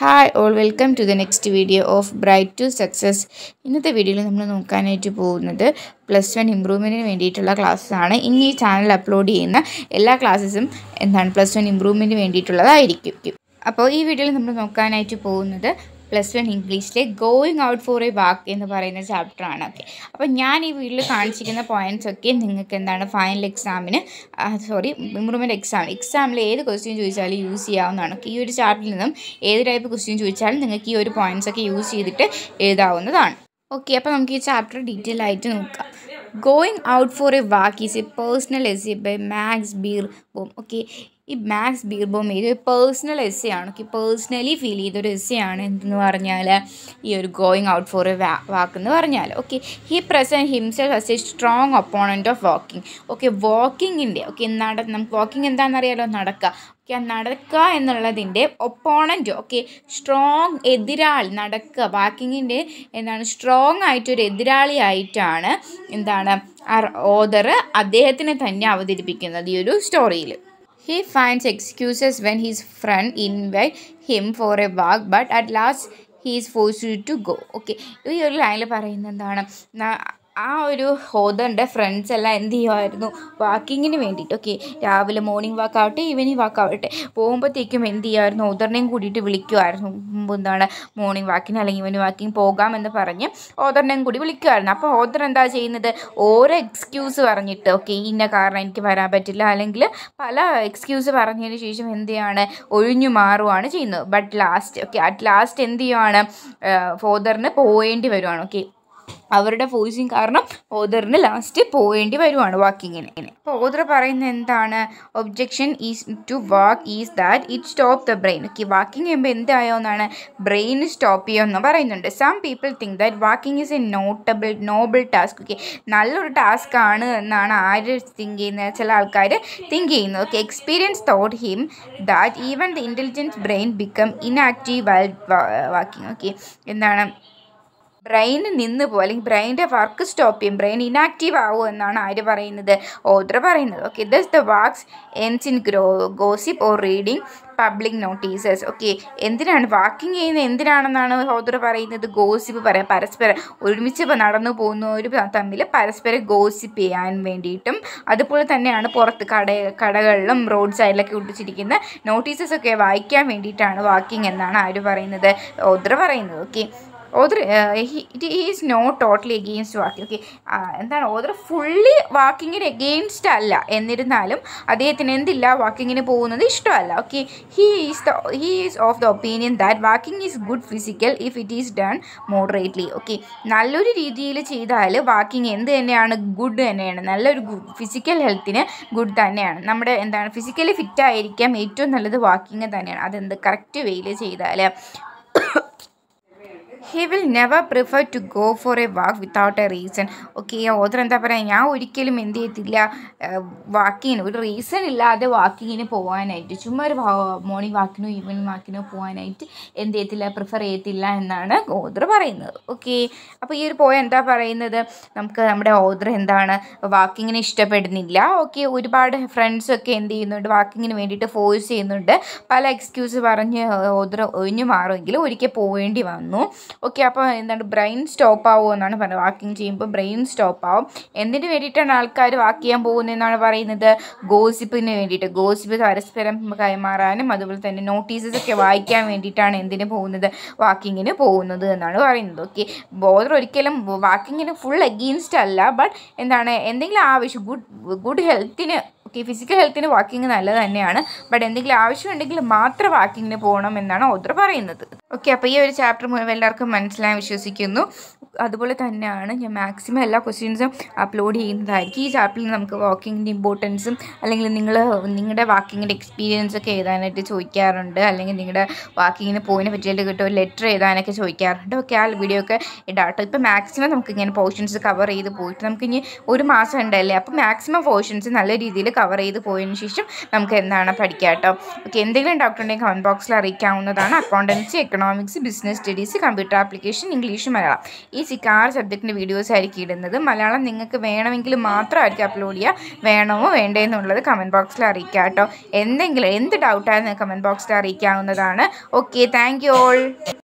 Hi all welcome to the next video of bright to success ഇന്നത്തെ വീഡിയോയിൽ നമ്മൾ നോക്കാനായിട്ട് പോകുന്നത് പ്ലസ് വൺ ഇമ്പ്രൂവ്മെൻറ്റിന് വേണ്ടിയിട്ടുള്ള ക്ലാസ്സസ് ആണ് ഇനി ഈ ചാനൽ അപ്ലോഡ് ചെയ്യുന്ന എല്ലാ ക്ലാസ്സസും എന്താണ് പ്ലസ് വൺ ഇമ്പ്രൂവ്മെൻറ്റിന് വേണ്ടിയിട്ടുള്ളതായിരിക്കും അപ്പോൾ ഈ വീഡിയോയിൽ നമ്മൾ നോക്കാനായിട്ട് പോകുന്നത് പ്ലസ് വൺ ഇംഗ്ലീഷിലെ going out for a walk എന്ന് പറയുന്ന ചാപ്റ്ററാണ് ഓക്കെ അപ്പോൾ ഞാൻ ഈ വീഡിയോയിൽ കാണിച്ചിരിക്കുന്ന പോയിൻറ്റ്സ് ഒക്കെ നിങ്ങൾക്ക് എന്താണ് ഫൈനൽ എക്സാമിന് സോറി ഇമ്പ്രൂവ്മെൻറ്റ് എക്സാം എക്സാമിൽ ഏത് ക്വസ്റ്റ്യൻ ചോദിച്ചാലും യൂസ് ചെയ്യാവുന്നതാണ് ഈ ഒരു ചാപ്റ്ററിൽ നിന്നും ഏത് ടൈപ്പ് ക്വസ്റ്റ്യൻ ചോദിച്ചാലും നിങ്ങൾക്ക് ഈ ഒരു പോയിൻറ്റ്സ് ഒക്കെ യൂസ് ചെയ്തിട്ട് എഴുതാവുന്നതാണ് ഓക്കെ അപ്പോൾ നമുക്ക് ഈ ചാപ്റ്റർ ഡീറ്റെയിൽ ആയിട്ട് നോക്കാം going out for a walk is a personal essay by Max Beerbohm okay ഈ മാക്സ് ബീർബോം ഇത് പേഴ്സണൽ എസ് ആണ് ഓക്കെ പേഴ്സണലി ഫീൽ ചെയ്തൊരു എസ് ആണ് എന്തെന്ന് പറഞ്ഞാൽ ഈ ഒരു going out for a walk എന്ന് പറഞ്ഞാൽ okay he present himself as a strong opponent of walking okay വാക്കിങ്ങിൻ്റെ ഓക്കെ നട നമുക്ക് വാക്കിംഗ് എന്താണെന്നറിയാലോ നടക്കുക ഓക്കെ നടക്കുക എന്നുള്ളതിൻ്റെ ഒപ്പോണൻറ്റ് ഓക്കെ സ്ട്രോങ് എതിരാളി നടക്കുക വാക്കിങ്ങിൻ്റെ എന്താണ് സ്ട്രോങ് ആയിട്ടൊരു എതിരാളിയായിട്ടാണ് എന്താണ് ഓദർ അദ്ദേഹത്തിനെ തന്നെ അവതരിപ്പിക്കുന്നത് ഈ ഒരു സ്റ്റോറിയിൽ He finds excuses when his friend invite him for a walk, but at last he is forced to go. Okay, ഈ ഒരു ലൈനിൽ പറയുന്നത് എന്താണ് ആ ഒരു ഹോദറിൻ്റെ ഫ്രണ്ട്സ് എല്ലാം എന്ത് ചെയ്യുമായിരുന്നു വാക്കിങ്ങിന് വേണ്ടിയിട്ട് ഓക്കെ രാവിലെ മോർണിംഗ് വാക്ക് ആവട്ടെ ഈവനിങ് വാക്ക് ആവട്ടെ പോകുമ്പോഴത്തേക്കും എന്ത് ചെയ്യുമായിരുന്നു ഓദറിനെയും കൂടിയിട്ട് വിളിക്കുമായിരുന്നു എന്താണ് മോർണിംഗ് വാക്കിന് അല്ലെങ്കിൽ ഈവനിങ് വാക്കിങ് പോകാമെന്ന് പറഞ്ഞ് ഓദറിനെയും കൂടി വിളിക്കുമായിരുന്നു അപ്പോൾ ഓദർ എന്താ ചെയ്യുന്നത് ഓരോ എക്സ്ക്യൂസ് പറഞ്ഞിട്ട് ഓക്കെ ഇന്ന കാരണം എനിക്ക് വരാൻ പറ്റില്ല അല്ലെങ്കിൽ പല എക്സ്ക്യൂസ് പറഞ്ഞതിന് ശേഷം എന്ത് ചെയ്യാണ് ഒഴിഞ്ഞു മാറുകയാണ് ചെയ്യുന്നത് but last okay at last എന്ത് ചെയ്യുവാണ് ഫോദറിന് പോവേണ്ടി വരുവാണ് ഓക്കെ അവരുടെ ഫോഴ്സിങ് കാരണം ഓദറിന് ലാസ്റ്റ് പോവേണ്ടി വരുവാണ് വാക്കിങ്ങിന് അപ്പോൾ ഓദർ പറയുന്നത് എന്താണ് objection is to walk is that it stop the brain okay walking ചെയ്യുമ്പോൾ എന്തായോ എന്നാണ് ബ്രെയിൻ സ്റ്റോപ്പ് ചെയ്യുമെന്ന് പറയുന്നുണ്ട് some people think that walking is a notable noble task okay നല്ലൊരു ടാസ്ക് ആണ് എന്നാണ് ആര് തിങ്ക് ചെയ്യുന്നത് ചില ആൾക്കാർ തിങ്ക് ചെയ്യുന്നത് okay experience thought him that even the intelligence brain become inactive while walking okay എന്താണ് ബ്രെയിൻ നിന്ന് പോകും അല്ലെങ്കിൽ ബ്രെയിൻ്റെ വർക്ക് സ്റ്റോപ്പ് ചെയ്യും ബ്രെയിൻ ഇനാക്റ്റീവ് ആവും എന്നാണ് ആര് പറയുന്നത് ഓദർ പറയുന്നത് okay does the walks ends in grow gossip or reading public notices okay എന്തിനാണ് വാക്കിംഗ് ചെയ്യുന്നത് എന്തിനാണെന്നാണ് ഓദർ പറയുന്നത് ഗോസിപ്പ് പറയാം പരസ്പരം ഒരുമിച്ച് നടന്നു പോകുന്നവർ തമ്മിൽ പരസ്പരം ഗോസിപ്പ് ചെയ്യാൻ വേണ്ടിയിട്ടും അതുപോലെ തന്നെയാണ് പുറത്ത് കട കടകളിലും റോഡ് സൈഡിലൊക്കെ ഒട്ടിച്ചിരിക്കുന്ന നോട്ടീസസ് ഒക്കെ വായിക്കാൻ വേണ്ടിയിട്ടാണ് വാക്കിംഗ് എന്നാണ് ആര് പറയുന്നത് ഓദർ പറയുന്നത് okay author it is not totally against walking okay എന്താണ് ഓദർ ഫുള്ളി വാക്കിങ്ങിന് എഗെയിൻസ്റ്റ് അല്ല എന്നിരുന്നാലും അദ്ദേഹത്തിന് എന്തില്ല വാക്കിങ്ങിന് പോകുന്നത് ഇഷ്ടമല്ല okay he is the he is of the opinion that walking is good physical if it is done moderately okay നല്ലൊരു രീതിയിൽ ചെയ്താൽ വാക്കിംഗ് എന്ത് തന്നെയാണ് ഗുഡ് തന്നെയാണ് നല്ലൊരു ഫിസിക്കൽ ഹെൽത്തിന് ഗുഡ് തന്നെയാണ് നമ്മുടെ എന്താണ് ഫിസിക്കലി ഫിറ്റ് ആയിരിക്കാം ഏറ്റവും നല്ലത് വാക്കിംഗ് തന്നെയാണ് അതെന്ത് കറക്റ്റ് വെയിൽ ചെയ്താൽ he will never prefer to go for a walk without a reason okay author എന്താ പറയുക ഞാൻ ഒരിക്കലും എന്ത് ചെയ്യത്തില്ല വാക്കിങ്ങിന് ഒരു റീസൺ ഇല്ലാതെ വാക്കിങ്ങിന് പോകാനായിട്ട് ചുമ്മാ ഒരു മോർണിംഗ് വാക്കിനോ ഈവനിങ് വാക്കിനോ പോകാനായിട്ട് എന്ത് ചെയ്യത്തില്ല പ്രിഫർ ചെയ്യത്തില്ല എന്നാണ് ഓദർ പറയുന്നത് ഓക്കെ അപ്പോൾ ഈ ഒരു പോയ എന്താ പറയുന്നത് നമുക്ക് നമ്മുടെ ഓദർ എന്താണ് വാക്കിങ്ങിന് ഇഷ്ടപ്പെടുന്നില്ല ഓക്കെ ഒരുപാട് ഫ്രണ്ട്സൊക്കെ എന്ത് ചെയ്യുന്നുണ്ട് വാക്കിങ്ങിന് വേണ്ടിയിട്ട് ഫോഴ്സ് ചെയ്യുന്നുണ്ട് പല എക്സ്ക്യൂസ് പറഞ്ഞ് ഓദർ ഒഴിഞ്ഞു മാറുമെങ്കിലും ഒരിക്കൽ പോവേണ്ടി വന്നു ഓക്കെ അപ്പോൾ എന്താണ് ബ്രെയിൻ സ്റ്റോപ്പ് ആവുമോ എന്നാണ് പറയുന്നത് വാക്കിംഗ് ചെയ്യുമ്പോൾ ബ്രെയിൻ സ്റ്റോപ്പ് ആവും എന്തിനു വേണ്ടിയിട്ടാണ് ആൾക്കാർ വാക്ക് ചെയ്യാൻ പോകുന്നതെന്നാണ് പറയുന്നത് ഗോസിപ്പിന് വേണ്ടിയിട്ട് ഗോസിപ്പ് പരസ്പരം കൈമാറാനും അതുപോലെ തന്നെ നോട്ടീസസ് ഒക്കെ വായിക്കാൻ വേണ്ടിയിട്ടാണ് എന്തിനു പോകുന്നത് വാക്കിങ്ങിന് പോകുന്നത് എന്നാണ് പറയുന്നത് ഓക്കെ ബോധർ ഒരിക്കലും വാക്കിങ്ങിന് ഫുൾ എഗെയിൻസ്റ്റ് അല്ല ബട്ട് എന്താണ് എന്തെങ്കിലും ആവശ്യം ഗുഡ് ഗുഡ് ഹെൽത്തിന് ഓക്കെ ഫിസിക്കൽ ഹെൽത്തിന് വാക്കിംഗ് നല്ലത് തന്നെയാണ് ബട്ട് എന്തെങ്കിലും ആവശ്യമുണ്ടെങ്കിൽ മാത്രം വാക്കിങ്ങിന് പോകണം എന്നാണ് ഓദർ പറയുന്നത് ഓക്കെ അപ്പോൾ ഈ ഒരു ചാപ്റ്റർ മുഴുവൻ എല്ലാവർക്കും മനസ്സിലായി വിശ്വസിക്കുന്നു അതുപോലെ തന്നെയാണ് ഞാൻ മാക്സിമം എല്ലാ ക്വസ്റ്റ്യൻസും അപ്ലോഡ് ചെയ്യുന്നതായിരിക്കും ഈ ചാപ്റ്ററിൽ നമുക്ക് വാക്കിങ്ങിൻ്റെ ഇമ്പോർട്ടൻസും അല്ലെങ്കിൽ നിങ്ങൾ നിങ്ങളുടെ വാക്കിങ്ങിൻ്റെ എക്സ്പീരിയൻസ് ഒക്കെ എഴുതാനായിട്ട് ചോദിക്കാറുണ്ട് അല്ലെങ്കിൽ നിങ്ങളുടെ വാക്കിങ്ങിന് പോയിനെ പറ്റിയിട്ട് കിട്ടും ഒരു ലെറ്റർ എഴുതാനൊക്കെ ചോദിക്കാറുണ്ട് ഓക്കെ ആ വീഡിയോ ഒക്കെ ഇടാട്ടോ ഇപ്പോൾ മാക്സിമം നമുക്ക് ഇങ്ങനെ പോർഷൻസ് കവർ ചെയ്ത് പോയിട്ട് നമുക്ക് ഇനി ഒരു മാസം ഉണ്ടല്ലേ അപ്പോൾ മാക്സിമം പോർഷൻസ് നല്ല രീതിയിൽ കവർ ചെയ്ത് പോയതിന് ശേഷം നമുക്ക് എന്താണ് പഠിക്കാം കേട്ടോ ഓക്കെ എന്തെങ്കിലും ഡൗട്ട് ഉണ്ടെങ്കിൽ കമൻറ്റ് ബോക്സിൽ അറിയിക്കാവുന്നതാണ് accountancy economics business studies computer application English Malayalam ഈ ബേസിക് ആറ് സബ്ജക്റ്റിൻ്റെ വീഡിയോസ് ആയിരിക്കും ഇടുന്നത് മലയാളം നിങ്ങൾക്ക് വേണമെങ്കിൽ മാത്രമായിരിക്കും അപ്ലോഡ് ചെയ്യുക വേണമോ വേണ്ടേ എന്നുള്ളത് കമൻറ്റ് ബോക്സിൽ അറിയിക്കുക കേട്ടോ എന്തെങ്കിലും എന്ത് ഡൗട്ടായിരുന്നു കമൻറ്റ് ബോക്സിൽ അറിയിക്കാവുന്നതാണ് ഓക്കെ താങ്ക് യു ഓൾ